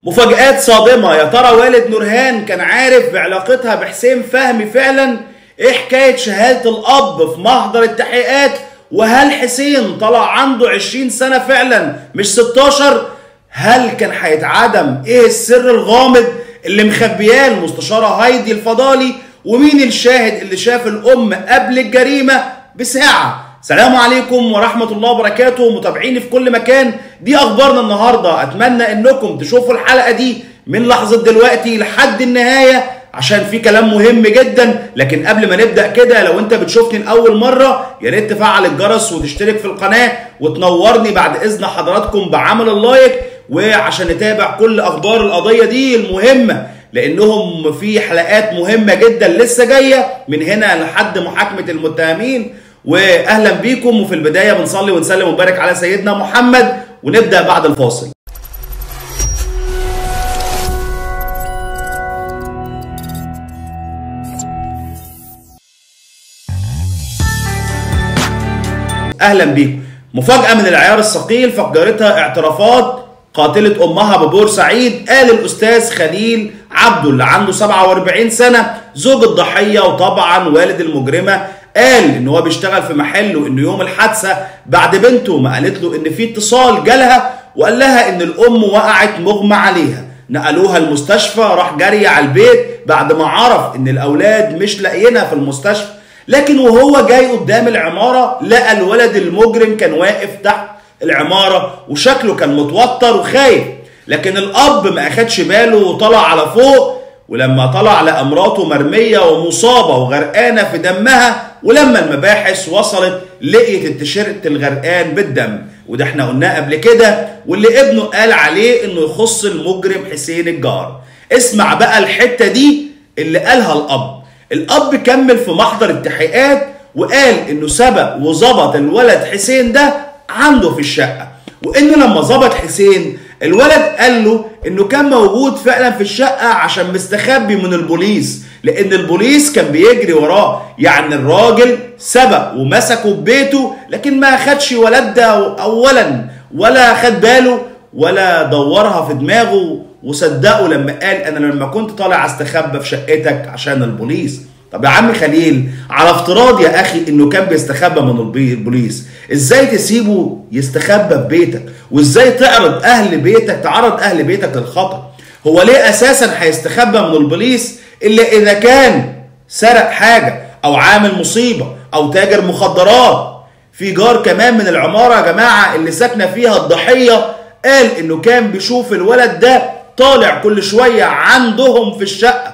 مفاجآت صادمة يا ترى والد نورهان كان عارف بعلاقتها بحسين فهمي فعلا ايه حكاية شهادة الأب في محضر التحقيقات وهل حسين طلع عنده 20 سنة فعلا مش 16 هل كان هيتعدم ايه السر الغامض اللي مخبياه المستشارة هايدي الفضالي ومين الشاهد اللي شاف الأم قبل الجريمة بساعة سلام عليكم ورحمة الله وبركاته متابعيني في كل مكان دي أخبارنا النهاردة أتمنى إنكم تشوفوا الحلقة دي من لحظة دلوقتي لحد النهاية عشان في كلام مهم جدا لكن قبل ما نبدا كده لو انت بتشوفني لاول مره يا ريت تفعل الجرس وتشترك في القناه وتنورني بعد اذن حضراتكم بعمل اللايك وعشان نتابع كل اخبار القضيه دي المهمه لانهم في حلقات مهمه جدا لسه جايه من هنا لحد محاكمه المتهمين واهلا بيكم وفي البدايه بنصلي ونسلم ونبارك على سيدنا محمد ونبدا بعد الفاصل اهلا بيكم مفاجاه من العيار الثقيل فجرتها اعترافات قاتله امها ببورسعيد قال الاستاذ خليل عبده اللي عنده 47 سنه زوج الضحيه وطبعا والد المجرمه قال ان هو بيشتغل في محل وان يوم الحادثه بعد بنته ما قالت له ان في اتصال جالها وقال لها ان الام وقعت مغمى عليها نقلوها المستشفى راح جري على البيت بعد ما عرف ان الاولاد مش لاقيينها في المستشفى لكن وهو جاي قدام العمارة لقى الولد المجرم كان واقف تحت العمارة وشكله كان متوتر وخايف لكن الأب ما أخدش باله وطلع على فوق ولما طلع لقى مراته مرمية ومصابة وغرقانة في دمها ولما المباحث وصلت لقيت التيشيرت الغرقان بالدم وده احنا قلناه قبل كده واللي ابنه قال عليه انه يخص المجرم حسين الجار اسمع بقى الحتة دي اللي قالها الأب الاب كمل في محضر التحقيقات وقال انه سبق وظبط الولد حسين ده عنده في الشقه وان لما ظبط حسين الولد قال له انه كان موجود فعلا في الشقه عشان مستخبي من البوليس لان البوليس كان بيجري وراه يعني الراجل سبق ومسكه ببيته لكن ما خدش ولد ده اولا ولا خد باله ولا دورها في دماغه وصدقوا لما قال انا لما كنت طالع استخبى في شقتك عشان البوليس طب يا عم خليل على افتراض يا اخي انه كان بيستخبى من البوليس ازاي تسيبه يستخبى في بيتك وازاي تعرض اهل بيتك تعرض اهل بيتك للخطر هو ليه اساسا هيستخبى من البوليس الا اذا كان سرق حاجه او عامل مصيبه او تاجر مخدرات في جار كمان من العماره يا جماعه اللي ساكنه فيها الضحيه قال انه كان بيشوف الولد ده طالع كل شوية عندهم في الشقة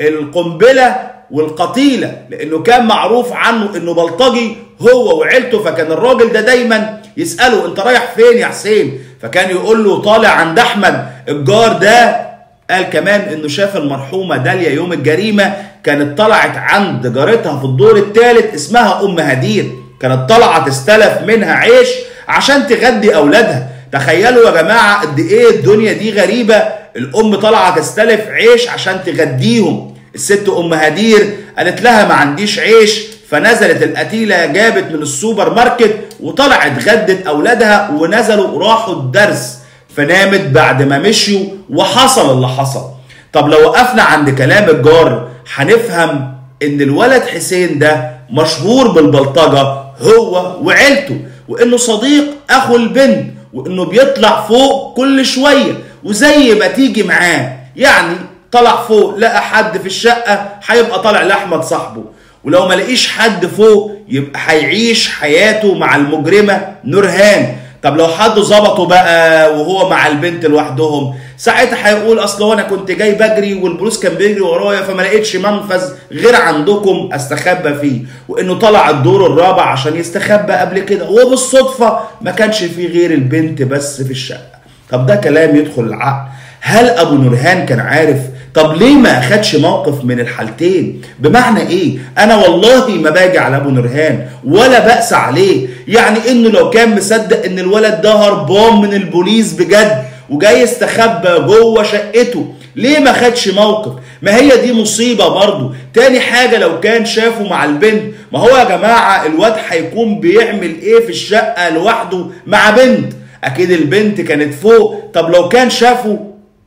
القنبلة والقتيلة لأنه كان معروف عنه أنه بلطجي هو وعيلته فكان الراجل ده دايما يسأله أنت رايح فين يا حسين فكان يقول له طالع عند أحمد الجار ده قال كمان أنه شاف المرحومة داليا يوم الجريمة كانت طلعت عند جارتها في الدور الثالث اسمها أم هدير كانت طالعة تستلف منها عيش عشان تغدي أولادها تخيلوا يا جماعة قد إيه الدنيا دي غريبة الام طالعه تستلف عيش عشان تغديهم الست ام هدير قالت لها ما عنديش عيش فنزلت القتيله جابت من السوبر ماركت وطلعت غدت اولادها ونزلوا راحوا الدرس فنامت بعد ما مشيوا وحصل اللي حصل طب لو وقفنا عند كلام الجار هنفهم ان الولد حسين ده مشهور بالبلطجه هو وعيلته وانه صديق اخو البنت وانه بيطلع فوق كل شويه وزي ما تيجي معاه يعني طلع فوق لقى حد في الشقة هيبقى طالع لأحمد صاحبه ولو ما لقيش حد فوق يبقى هيعيش حياته مع المجرمة نورهان طب لو حد ظبطه بقى وهو مع البنت لوحدهم ساعتها هيقول اصل هو انا كنت جاي بجري والبوليس كان بيجري ورايا فما لقيتش منفذ غير عندكم استخبى فيه وانه طلع الدور الرابع عشان يستخبى قبل كده وبالصدفه ما كانش فيه غير البنت بس في الشقه طب ده كلام يدخل العقل هل ابو نورهان كان عارف طب ليه ما اخدش موقف من الحالتين بمعنى ايه انا والله ما باجي على ابو نورهان ولا بأس عليه يعني انه لو كان مصدق ان الولد ده هربان من البوليس بجد وجاي يستخبى جوه شقته ليه ما خدش موقف ما هي دي مصيبه برضه تاني حاجه لو كان شافه مع البنت ما هو يا جماعه الواد هيكون بيعمل ايه في الشقه لوحده مع بنت اكيد البنت كانت فوق طب لو كان شافه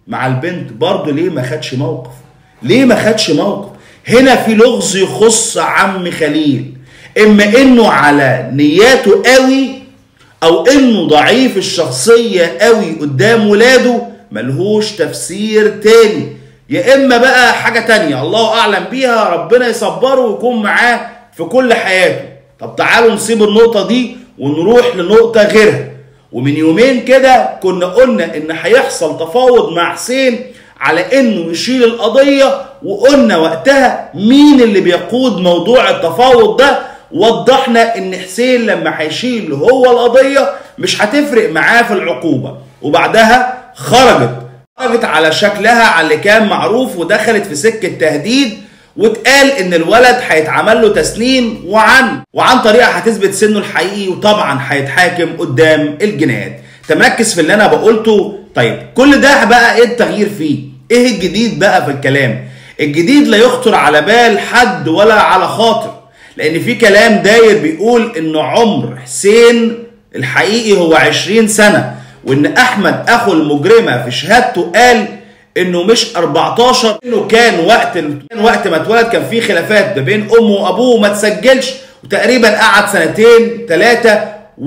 مع البنت برضه ليه ما خدش موقف ليه ما خدش موقف هنا في لغز يخص عم خليل اما انه على نياته قوي او انه ضعيف الشخصية قوي قدام ولاده ملهوش تفسير تاني يا اما بقى حاجة تانية الله اعلم بيها ربنا يصبره ويكون معاه في كل حياته طب تعالوا نسيب النقطة دي ونروح لنقطة غيرها ومن يومين كده كنا قلنا ان هيحصل تفاوض مع حسين على انه يشيل القضية وقلنا وقتها مين اللي بيقود موضوع التفاوض ده وضحنا ان حسين لما هيشيل هو القضية مش هتفرق معاه في العقوبة وبعدها خرجت خرجت على شكلها على اللي كان معروف ودخلت في سكة تهديد واتقال ان الولد هيتعمل له تسنيم وعن وعن طريقه هتثبت سنه الحقيقي وطبعا هيتحاكم قدام الجنايات تمركز في اللي انا بقولته طيب كل ده بقى ايه التغيير فيه ايه الجديد بقى في الكلام الجديد لا يخطر على بال حد ولا على خاطر لان في كلام داير بيقول ان عمر حسين الحقيقي هو 20 سنه وان احمد اخو المجرمه في شهادته قال انه مش 14 انه كان وقت كان وقت ما اتولد كان في خلافات ما بين امه وابوه وما تسجلش وتقريبا قعد سنتين ثلاثه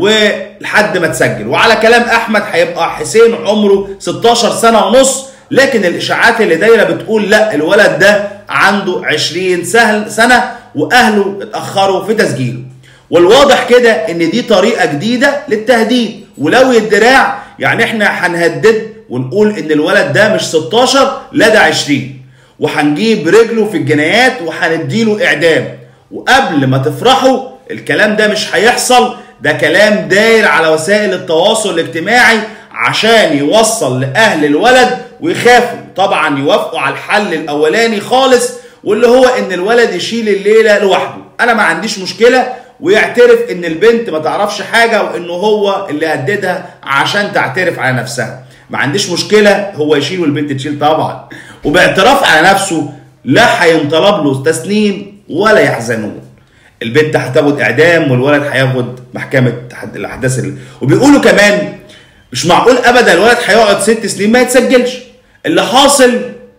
ولحد ما تسجل وعلى كلام احمد هيبقى حسين عمره 16 سنه ونص لكن الاشاعات اللي دايره بتقول لا الولد ده عنده 20 سهل سنه واهله اتاخروا في تسجيله والواضح كده ان دي طريقه جديده للتهديد ولو الدراع يعني احنا هنهدد ونقول ان الولد ده مش 16 لا ده 20 وهنجيب رجله في الجنايات وهنديله اعدام وقبل ما تفرحوا الكلام ده مش هيحصل ده كلام داير على وسائل التواصل الاجتماعي عشان يوصل لاهل الولد ويخافوا طبعا يوافقوا على الحل الاولاني خالص واللي هو ان الولد يشيل الليله لوحده انا ما عنديش مشكله ويعترف ان البنت ما تعرفش حاجه وانه هو اللي هددها عشان تعترف على نفسها ما عنديش مشكله هو يشيل والبنت تشيل طبعا وباعتراف على نفسه لا هينطلب له تسنيم ولا يحزنون البنت هتاخد اعدام والولد هياخد محكمه الاحداث اللي وبيقولوا كمان مش معقول ابدا الولد هيقعد ست سنين ما يتسجلش اللي حاصل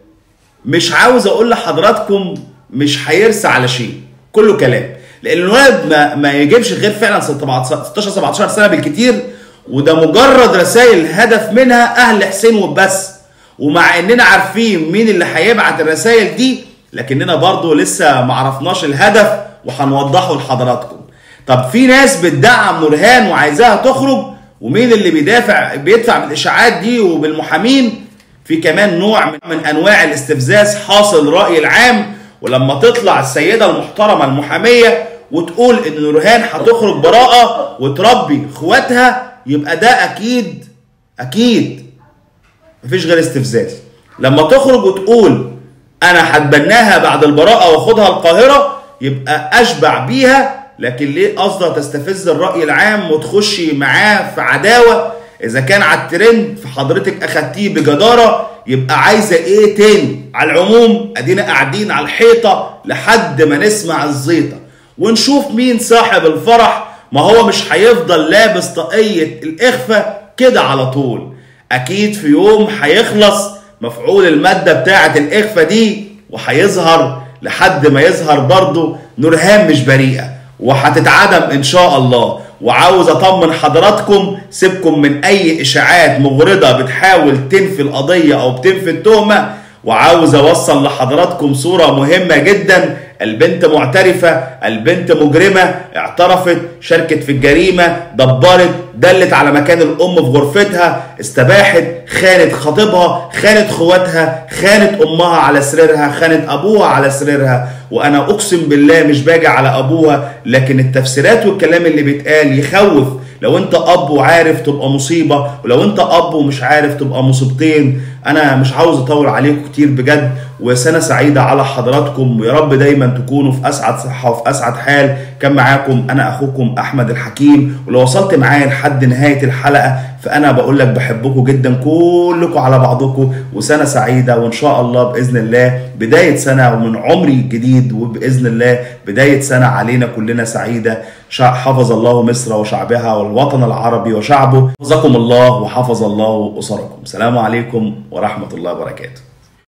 مش عاوز اقول لحضراتكم مش هيرسى على شيء كله كلام لان الولد ما, ما يجيبش غير فعلا 16 17 سنه بالكتير وده مجرد رسائل هدف منها اهل حسين وبس ومع اننا عارفين مين اللي هيبعت الرسائل دي لكننا برضو لسه ما عرفناش الهدف وهنوضحه لحضراتكم طب في ناس بتدعم نورهان وعايزاها تخرج ومين اللي بيدافع بيدفع بالاشاعات دي وبالمحامين في كمان نوع من انواع الاستفزاز حاصل الراي العام ولما تطلع السيده المحترمه المحاميه وتقول ان نورهان هتخرج براءه وتربي اخواتها يبقى ده اكيد اكيد مفيش غير استفزاز لما تخرج وتقول انا هتبناها بعد البراءه واخدها القاهره يبقى اشبع بيها لكن ليه قصدها تستفز الراي العام وتخشي معاه في عداوه اذا كان على الترند فحضرتك اخدتيه بجداره يبقى عايزه ايه تاني على العموم ادينا قاعدين على الحيطه لحد ما نسمع الزيطه ونشوف مين صاحب الفرح ما هو مش هيفضل لابس طاقيه الاخفاء كده على طول اكيد في يوم هيخلص مفعول الماده بتاعه الاخفاء دي وهيظهر لحد ما يظهر برضه نورهان مش بريئه وهتتعدم ان شاء الله وعاوز اطمن حضراتكم سيبكم من اي اشاعات مغرضه بتحاول تنفي القضيه او بتنفي التهمه وعاوز اوصل لحضراتكم صوره مهمه جدا البنت معترفة البنت مجرمة اعترفت شاركت في الجريمة دبرت دلت على مكان الأم في غرفتها استباحت خانت خطيبها خانت خواتها خانت أمها على سريرها خانت أبوها على سريرها وأنا أقسم بالله مش باجي على أبوها لكن التفسيرات والكلام اللي بيتقال يخوف لو انت اب وعارف تبقى مصيبه ولو انت اب ومش عارف تبقى مصيبتين انا مش عاوز اطول عليكم كتير بجد وسنه سعيده على حضراتكم ويا رب دايما تكونوا في اسعد صحه وفي اسعد حال كان معاكم انا اخوكم احمد الحكيم ولو وصلت معايا لحد نهايه الحلقه فانا بقول لك بحبكم جدا كلكم على بعضكم وسنه سعيده وان شاء الله باذن الله بدايه سنه ومن عمري الجديد وباذن الله بدايه سنه علينا كلنا سعيده حفظ الله مصر وشعبها والوطن العربي وشعبه حفظكم الله وحفظ الله اسركم سلام عليكم ورحمه الله وبركاته